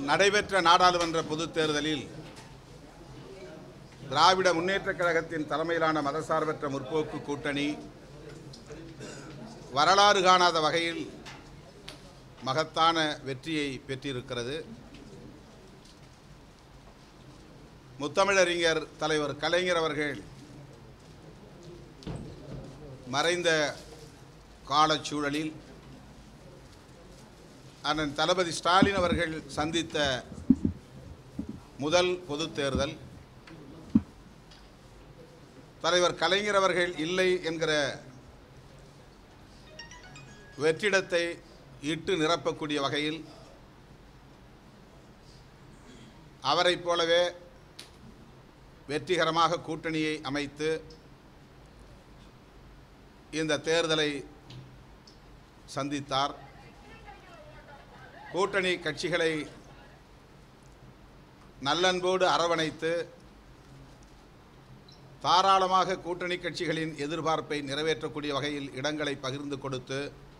நடைபெற்ற நாடாளுமன்ற பொதுத் தேர்தலில் திராவிட முன்னேற்றக் கழகத்தின் தலைமையிலான மதசார்பற்ற முற்போக்கு கூட்டணி வரலாறு காணாத வகையில் மகத்தான வெற்றியை பெற்றிருக்கிறது முத்தமிழறிஞர் தலைவர் கலைஞர் அவர்கள் மறைந்த காலச்சூழலில் அண்ணன் தளபதி ஸ்டாலின் அவர்கள் சந்தித்த முதல் பொதுத் தேர்தல் தலைவர் கலைஞர் அவர்கள் இல்லை என்கிற வெற்றிடத்தை இட்டு நிரப்பக்கூடிய வகையில் அவரைப் போலவே வெற்றிகரமாக கூட்டணியை அமைத்து இந்த தேர்தலை சந்தித்தார் கூட்டணி கட்சிகளை நல்லன்போடு அரவணைத்து தாராளமாக கூட்டணி கட்சிகளின் எதிர்பார்ப்பை நிறைவேற்றக்கூடிய வகையில் இடங்களை பகிர்ந்து கொடுத்து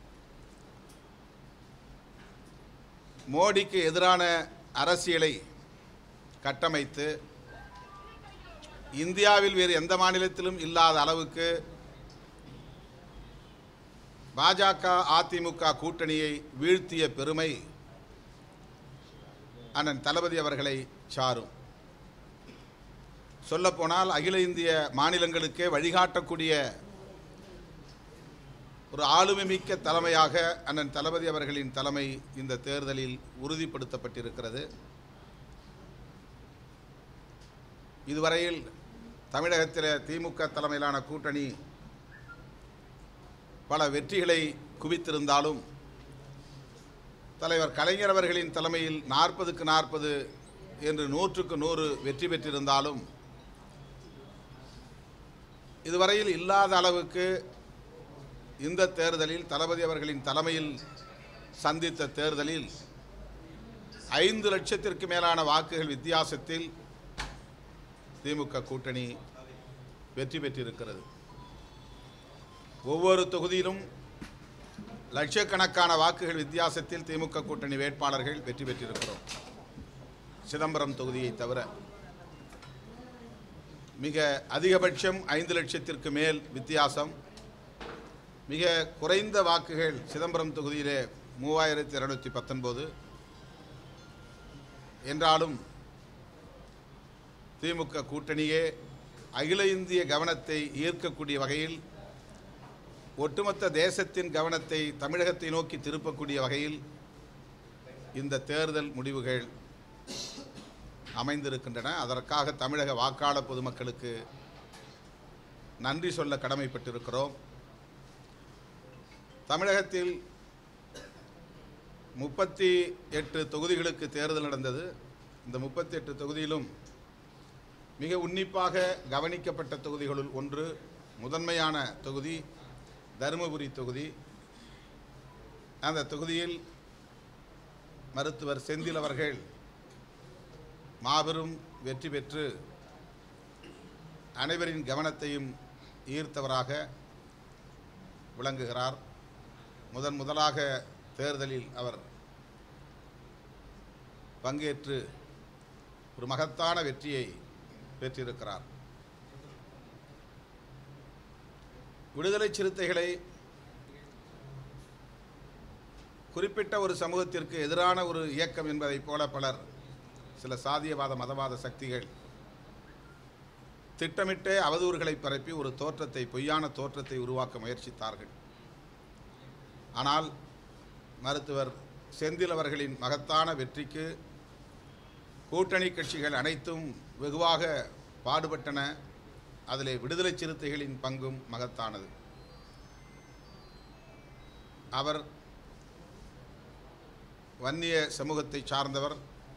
மோடிக்கு எதிரான அரசியலை கட்டமைத்து இந்தியாவில் வேறு எந்த மாநிலத்திலும் இல்லாத அளவுக்கு பாஜக அதிமுக கூட்டணியை வீழ்த்திய பெருமை அண்ணன் தளபதி அவர்களை சாரும் சொல்லப்போனால் அகில இந்திய மாநிலங்களுக்கே வழிகாட்டக்கூடிய ஒரு ஆளுமை மிக்க தலைமையாக அண்ணன் தளபதி அவர்களின் தலைமை இந்த தேர்தலில் உறுதிப்படுத்தப்பட்டிருக்கிறது இதுவரையில் தமிழகத்தில் திமுக தலைமையிலான கூட்டணி பல வெற்றிகளை குவித்திருந்தாலும் தலைவர் கலைஞர் அவர்களின் தலைமையில் நாற்பதுக்கு நாற்பது என்று நூற்றுக்கு நூறு வெற்றி பெற்றிருந்தாலும் இதுவரையில் இல்லாத அளவுக்கு இந்த தேர்தலில் தளபதி அவர்களின் தலைமையில் சந்தித்த தேர்தலில் ஐந்து லட்சத்திற்கு மேலான வாக்குகள் வித்தியாசத்தில் திமுக கூட்டணி வெற்றி பெற்றிருக்கிறது ஒவ்வொரு தொகுதியிலும் லட்சக்கணக்கான வாக்குகள் வித்தியாசத்தில் திமுக கூட்டணி வேட்பாளர்கள் வெற்றி பெற்றிருக்கிறோம் சிதம்பரம் தொகுதியை தவிர மிக அதிகபட்சம் ஐந்து லட்சத்திற்கு மேல் வித்தியாசம் மிக குறைந்த வாக்குகள் சிதம்பரம் தொகுதியிலே மூவாயிரத்தி இருநூத்தி பத்தொன்பது என்றாலும் திமுக கூட்டணியே அகில இந்திய கவனத்தை ஈர்க்கக்கூடிய வகையில் ஒட்டுமொத்த தேசத்தின் கவனத்தை தமிழகத்தை நோக்கி திருப்பக்கூடிய வகையில் இந்த தேர்தல் முடிவுகள் அமைந்திருக்கின்றன அதற்காக தமிழக வாக்காளர் பொதுமக்களுக்கு நன்றி சொல்ல கடமைப்பட்டிருக்கிறோம் தமிழகத்தில் முப்பத்தி எட்டு தொகுதிகளுக்கு தேர்தல் நடந்தது இந்த முப்பத்தி எட்டு தொகுதியிலும் மிக உன்னிப்பாக கவனிக்கப்பட்ட தொகுதிகளுள் ஒன்று முதன்மையான தொகுதி தருமபுரி தொகுதி அந்த தொகுதியில் மருத்துவர் செந்தில் அவர்கள் மாபெரும் வெற்றி பெற்று அனைவரின் கவனத்தையும் ஈர்த்தவராக விளங்குகிறார் முதன் முதலாக தேர்தலில் அவர் பங்கேற்று ஒரு மகத்தான வெற்றியை பெற்றிருக்கிறார் விடுதலை சிறுத்தைகளை குறிப்பிட்ட ஒரு சமூகத்திற்கு எதிரான ஒரு இயக்கம் என்பதைப் போல பலர் சில சாதியவாத மதவாத சக்திகள் திட்டமிட்டே அவதூறுகளை பரப்பி ஒரு தோற்றத்தை பொய்யான தோற்றத்தை உருவாக்க முயற்சித்தார்கள் ஆனால் மருத்துவர் செந்தில் அவர்களின் மகத்தான வெற்றிக்கு கூட்டணி கட்சிகள் அனைத்தும் வெகுவாக பாடுபட்டன அதிலே விடுதலை சிறுத்தைகளின் பங்கும் மகத்தானது அவர் வன்னிய சமூகத்தை சார்ந்தவர்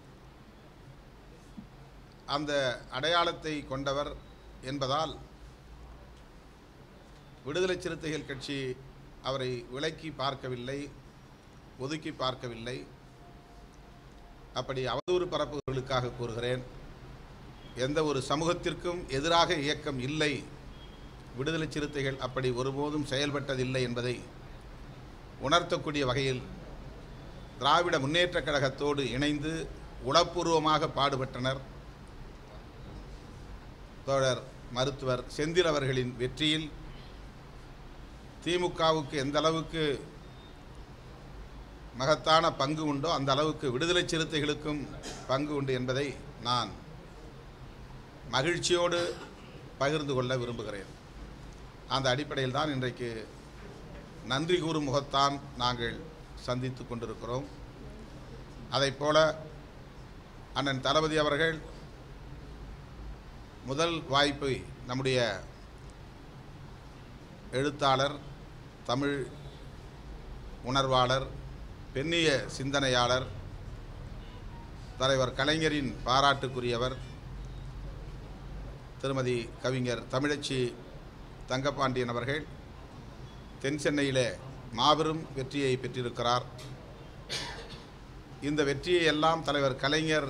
அந்த அடையாளத்தை கொண்டவர் என்பதால் விடுதலை சிறுத்தைகள் கட்சி அவரை விலக்கி பார்க்கவில்லை ஒதுக்கி பார்க்கவில்லை அப்படி அவதூறு பரப்புகளுக்காக கூறுகிறேன் எந்த ஒரு சமூகத்திற்கும் எதிராக இயக்கம் இல்லை விடுதலை சிறுத்தைகள் அப்படி ஒருபோதும் செயல்பட்டதில்லை என்பதை உணர்த்தக்கூடிய வகையில் திராவிட முன்னேற்றக் கழகத்தோடு இணைந்து உளப்பூர்வமாக பாடுபட்டனர் தோழர் மருத்துவர் செந்தில் அவர்களின் வெற்றியில் திமுகவுக்கு எந்த அளவுக்கு மகத்தான பங்கு உண்டோ அந்த அளவுக்கு விடுதலை சிறுத்தைகளுக்கும் பங்கு உண்டு என்பதை நான் மகிழ்ச்சியோடு பகிர்ந்து கொள்ள விரும்புகிறேன் அந்த அடிப்படையில் தான் இன்றைக்கு நன்றி கூறும் முகத்தான் நாங்கள் சந்தித்து கொண்டிருக்கிறோம் அதைப் போல அண்ணன் தளபதி அவர்கள் முதல் வாய்ப்பை நம்முடைய எழுத்தாளர் தமிழ் உணர்வாளர் பெண்ணிய சிந்தனையாளர் தலைவர் கலைஞரின் பாராட்டுக்குரியவர் திருமதி கவிஞர் தமிழச்சி தங்கப்பாண்டியன் அவர்கள் தென் சென்னையிலே மாபெரும் வெற்றியை பெற்றிருக்கிறார் இந்த வெற்றியை எல்லாம் தலைவர் கலைஞர்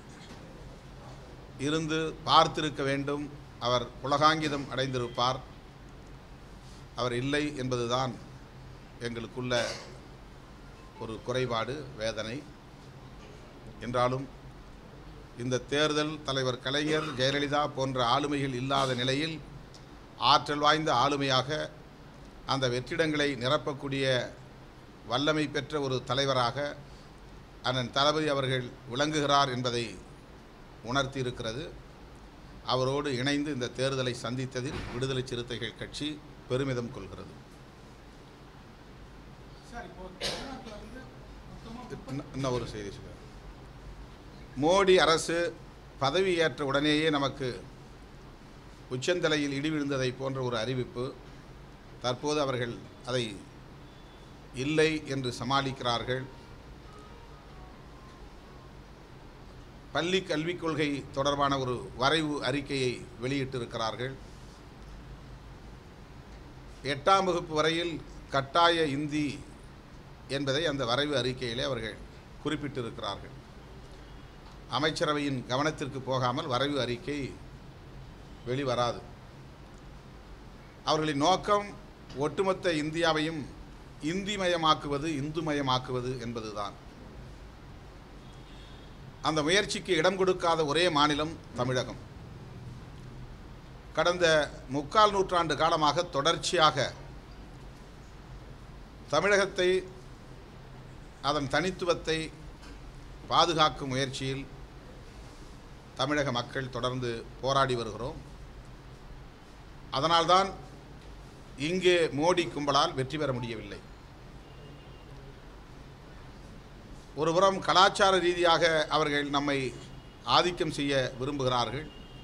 இருந்து பார்த்திருக்க வேண்டும் அவர் உலகாங்கிதம் அடைந்திருப்பார் அவர் இல்லை என்பதுதான் எங்களுக்குள்ள ஒரு குறைபாடு வேதனை என்றாலும் இந்த தேர்தல் தலைவர் கலைஞர் ஜெயலலிதா போன்ற ஆளுமைகள் இல்லாத நிலையில் ஆற்றல் வாய்ந்த ஆளுமையாக அந்த வெற்றிடங்களை நிரப்பக்கூடிய வல்லமை பெற்ற ஒரு தலைவராக அண்ணன் தளபதி அவர்கள் விளங்குகிறார் என்பதை உணர்த்தி இருக்கிறது அவரோடு இணைந்து இந்த தேர்தலை சந்தித்ததில் விடுதலை சிறுத்தைகள் கட்சி பெருமிதம் கொள்கிறது சார் இப்போ தமிழ்நாட்டில் வந்து மொத்தமாக இன்ன- இன்னும் ஒரு செய்தி சொல்ல மோடி அரசு பதவியேற்ற உடனேயே நமக்கு உச்சந்தலையில் இடி விழுந்ததை போன்ற ஒரு அறிவிப்பு தற்போது அவர்கள் அதை இல்லை என்று சமாளிக்கிறார்கள் பள்ளி கல்விக் கொள்கை தொடர்பான ஒரு வரைவு அறிக்கையை வெளியிட்டிருக்கிறார்கள் எட்டாம் வகுப்பு வரையில் கட்டாய இந்தி என்பதை அந்த வரைவு அறிக்கையிலே அவர்கள் குறிப்பிட்டிருக்கிறார்கள் அமைச்சரவையின் கவனத்திற்கு போகாமல் வரைவு அறிக்கை வெளிவராது அவர்களின் நோக்கம் ஒட்டுமொத்த இந்தியாவையும் இந்திமயமாக்குவது இந்துமயமாக்குவது என்பதுதான் அந்த முயற்சிக்கு இடம் கொடுக்காத ஒரே மாநிலம் தமிழகம் கடந்த முக்கால் நூற்றாண்டு காலமாக தொடர்ச்சியாக தமிழகத்தை அதன் தனித்துவத்தை பாதுகாக்கும் முயற்சியில் தமிழக மக்கள் தொடர்ந்து போராடி வருகிறோம் அதனால்தான் இங்கே மோடி கும்பலால் வெற்றி பெற முடியவில்லை ஒருபுறம் கலாச்சார ரீதியாக அவர்கள் நம்மை ஆதிக்கம் செய்ய விரும்புகிறார்கள்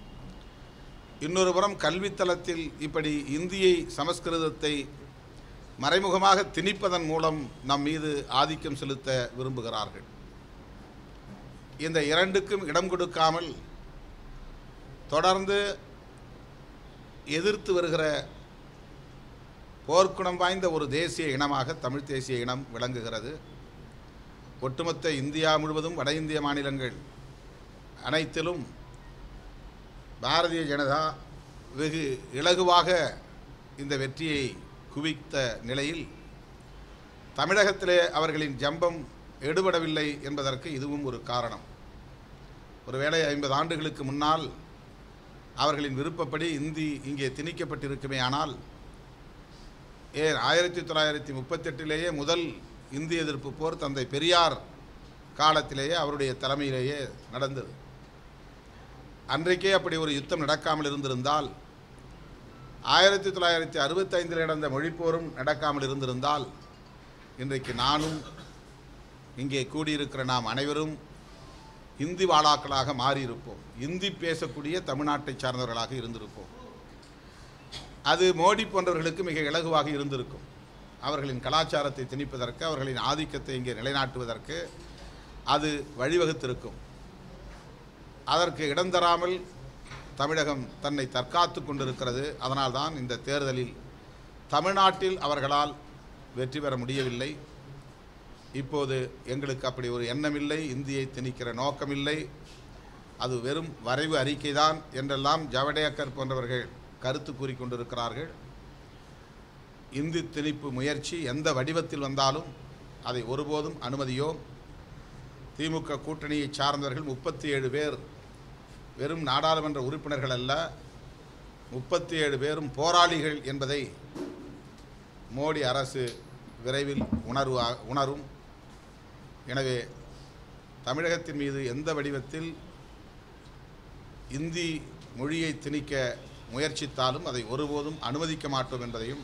இன்னொரு புறம் கல்வித்தலத்தில் இப்படி இந்தியை சமஸ்கிருதத்தை மறைமுகமாக திணிப்பதன் மூலம் நம் மீது ஆதிக்கம் செலுத்த விரும்புகிறார்கள் இந்த இரண்டுக்கும் இடம் கொடுக்காமல் தொடர்ந்து எதிர்த்து வருகிற போர்க்குணம் வாய்ந்த ஒரு தேசிய இனமாக தமிழ் தேசிய இனம் விளங்குகிறது ஒட்டுமொத்த இந்தியா முழுவதும் வட இந்திய மாநிலங்கள் அனைத்திலும் பாரதிய ஜனதா வெகு இலகுவாக இந்த வெற்றியை குவித்த நிலையில் தமிழகத்திலே அவர்களின் ஜம்பம் எடுபடவில்லை என்பதற்கு இதுவும் ஒரு காரணம் ஒருவேளை ஐம்பது ஆண்டுகளுக்கு முன்னால் அவர்களின் விருப்பப்படி இந்தி இங்கே திணிக்கப்பட்டிருக்குமே ஆனால் ஏன் ஆயிரத்தி தொள்ளாயிரத்தி முப்பத்தெட்டிலேயே முதல் இந்திய எதிர்ப்பு போர் தந்தை பெரியார் காலத்திலேயே அவருடைய தலைமையிலேயே நடந்தது அன்றைக்கே அப்படி ஒரு யுத்தம் நடக்காமல் இருந்திருந்தால் ஆயிரத்தி தொள்ளாயிரத்தி அறுபத்தைந்தில் நடந்த மொழிப்போரும் நடக்காமல் இருந்திருந்தால் இன்றைக்கு நானும் இங்கே கூடியிருக்கிற நாம் அனைவரும் இந்தி வாழாக்களாக மாறியிருப்போம் இந்தி பேசக்கூடிய தமிழ்நாட்டை சார்ந்தவர்களாக இருந்திருப்போம் அது மோடி போன்றவர்களுக்கு மிக இலகுவாக இருந்திருக்கும் அவர்களின் கலாச்சாரத்தை திணிப்பதற்கு அவர்களின் ஆதிக்கத்தை இங்கே நிலைநாட்டுவதற்கு அது வழிவகுத்திருக்கும் அதற்கு இடம் தராமல் தமிழகம் தன்னை தற்காத்து கொண்டிருக்கிறது அதனால்தான் இந்த தேர்தலில் தமிழ்நாட்டில் அவர்களால் வெற்றி பெற முடியவில்லை இப்போது எங்களுக்கு அப்படி ஒரு எண்ணமில்லை இந்தியை திணிக்கிற நோக்கமில்லை அது வெறும் வரைவு அறிக்கைதான் என்றெல்லாம் ஜவடேக்கர் போன்றவர்கள் கருத்து கூறிக்கொண்டிருக்கிறார்கள் இந்தி திணிப்பு முயற்சி எந்த வடிவத்தில் வந்தாலும் அதை ஒருபோதும் அனுமதியோம் திமுக கூட்டணியை சார்ந்தவர்கள் முப்பத்தி ஏழு பேர் வெறும் நாடாளுமன்ற உறுப்பினர்கள் அல்ல முப்பத்தி ஏழு பேரும் போராளிகள் என்பதை மோடி அரசு விரைவில் உணர்வா உணரும் எனவே தமிழகத்தின் மீது எந்த வடிவத்தில் இந்தி மொழியை திணிக்க முயற்சித்தாலும் அதை ஒருபோதும் அனுமதிக்க மாட்டோம் என்பதையும்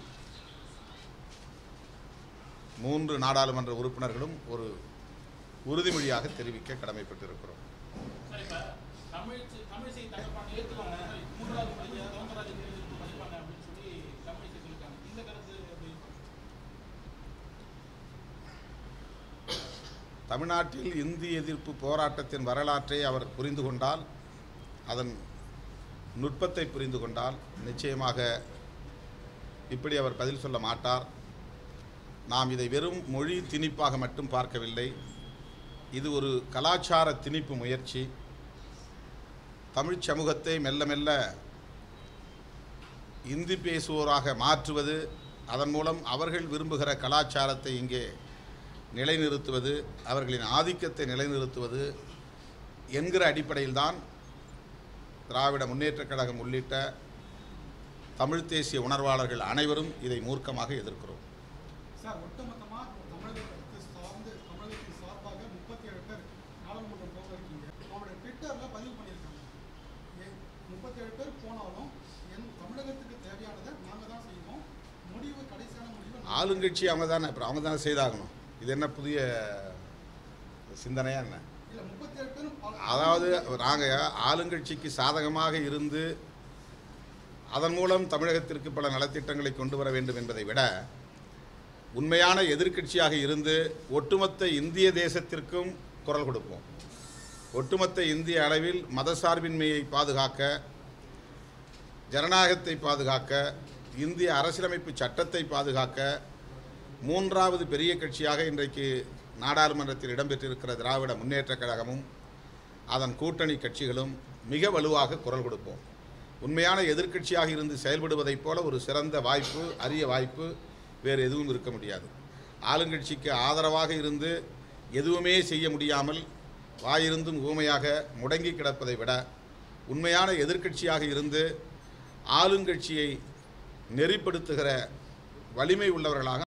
மூன்று நாடாளுமன்ற உறுப்பினர்களும் ஒரு உறுதிமொழியாக தெரிவிக்க கடமைப்பட்டிருக்கிறோம் சார் இப்ப தமிழிசை தமிழிசை தகப்பான ஏற்றுவாங்க மூன்றாவது பள்ளியை கவுந்தராஜன் எதிர்ப்பு படிப்பாங்க அப்படின்னு சொல்லி தமிழிசை சொல்லிட்டாங்க இந்த கருத்து எப்படி தமிழ்நாட்டில் இந்தி எதிர்ப்பு போராட்டத்தின் வரலாற்றை அவர் புரிந்து கொண்டால் அதன் நுட்பத்தை புரிந்து கொண்டால் நிச்சயமாக இப்படி அவர் பதில் சொல்ல மாட்டார் நாம் இதை வெறும் மொழி திணிப்பாக மட்டும் பார்க்கவில்லை இது ஒரு கலாச்சார திணிப்பு முயற்சி தமிழ்ச் சமூகத்தை மெல்ல மெல்ல இந்தி பேசுவோராக மாற்றுவது அதன் மூலம் அவர்கள் விரும்புகிற கலாச்சாரத்தை இங்கே நிலைநிறுத்துவது அவர்களின் ஆதிக்கத்தை நிலைநிறுத்துவது என்கிற அடிப்படையில்தான் திராவிட முன்னேற்றக் கழகம் உள்ளிட்ட தமிழ் தேசிய உணர்வாளர்கள் அனைவரும் இதை மூர்க்கமாக எதிர்க்கிறோம் சார் ஒட்டுமொத்தமா தமிழகத்தை சார்ந்து தமிழகத்தின் சார்பாக முப்பத்தி ஏழு பேர் நாடாளுமன்றம் போக இருக்கீங்க அவங்களுடைய ட்விட்டர்ல பதிவு பண்ணியிருக்காங்க முப்பத்தி ஏழு பேர் போனாலும் என் தமிழகத்துக்கு தேவையானதை நாங்க தான் செய்வோம் முடிவு கடைசியான முடிவு நாங்க ஆளுங்கட்சி அவங்க தானே அப்புறம் அவங்க தானே செய்தாகணும் இது என்ன புதிய சிந்தனையா என்ன இல்ல முப்பத்தி ஏழு பேரும் பல- அதாவது நாங்கள் ஆளுங்கட்சிக்கு சாதகமாக இருந்து அதன் மூலம் தமிழகத்திற்கு பல நலத்திட்டங்களை கொண்டு வர வேண்டும் என்பதை விட உண்மையான எதிர்க்கட்சியாக இருந்து ஒட்டுமொத்த இந்திய தேசத்திற்கும் குரல் கொடுப்போம் ஒட்டுமொத்த இந்திய அளவில் மதசார்பின்மையை பாதுகாக்க ஜனநாயகத்தை பாதுகாக்க இந்திய அரசியலமைப்பு சட்டத்தை பாதுகாக்க மூன்றாவது பெரிய கட்சியாக இன்றைக்கு நாடாளுமன்றத்தில் இடம்பெற்றிருக்கிற திராவிட முன்னேற்றக் கழகமும் அதன் கூட்டணி கட்சிகளும் மிக வலுவாக குரல் கொடுப்போம் உண்மையான எதிர்க்கட்சியாக இருந்து செயல்படுவதைப் போல ஒரு சிறந்த வாய்ப்பு அரிய வாய்ப்பு வேறு எதுவும் இருக்க முடியாது ஆளுங்கட்சிக்கு ஆதரவாக இருந்து எதுவுமே செய்ய முடியாமல் வாயிருந்தும் ஊமையாக முடங்கி கிடப்பதை விட உண்மையான எதிர்க்கட்சியாக இருந்து ஆளுங்கட்சியை நெறிப்படுத்துகிற வலிமை உள்ளவர்களாக